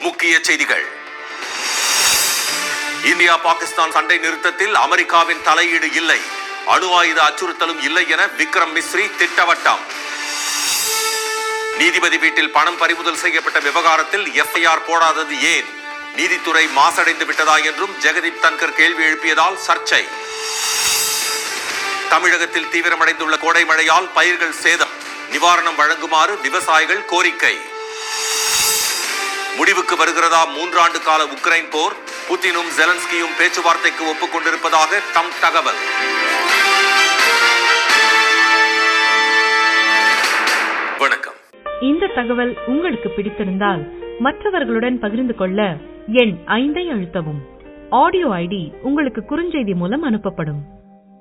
முக்கிய செய்திகள் இந்தியா பாகிஸ்தான் சண்டை நிறுத்தத்தில் அமெரிக்காவின் தலையீடு இல்லை அணு ஆயுத அச்சுறுத்தலும் இல்லை என விக்ரம் மிஸ்ரி திட்டவட்டம் நீதிபதி வீட்டில் பணம் பறிமுதல் செய்யப்பட்ட விவகாரத்தில் எஃப்ஐஆர் போடாதது ஏன் நீதித்துறை மாசடைந்து விட்டதா என்றும் ஜெகதீப் தன்கர் கேள்வி எழுப்பியதால் சர்ச்சை தமிழகத்தில் தீவிரமடைந்துள்ள கோடை மழையால் பயிர்கள் சேதம் நிவாரணம் வழங்குமாறு விவசாயிகள் கோரிக்கை முடிவுக்கு வருகிறதா மூன்றாண்டு கால உக்ரைன் போர் புதினும் ஜெலன்ஸ்கியும் பேச்சுவார்த்தைக்கு ஒப்புக்கொண்டிருப்பதாக ட்ரம்ப் தகவல் வணக்கம் இந்த தகவல் உங்களுக்கு பிடித்திருந்தால் மற்றவர்களுடன் பகிர்ந்து கொள்ள எண் ஐந்தை அழுத்தவும் ஆடியோ ஐடி உங்களுக்கு குறுஞ்செய்தி மூலம் அனுப்பப்படும்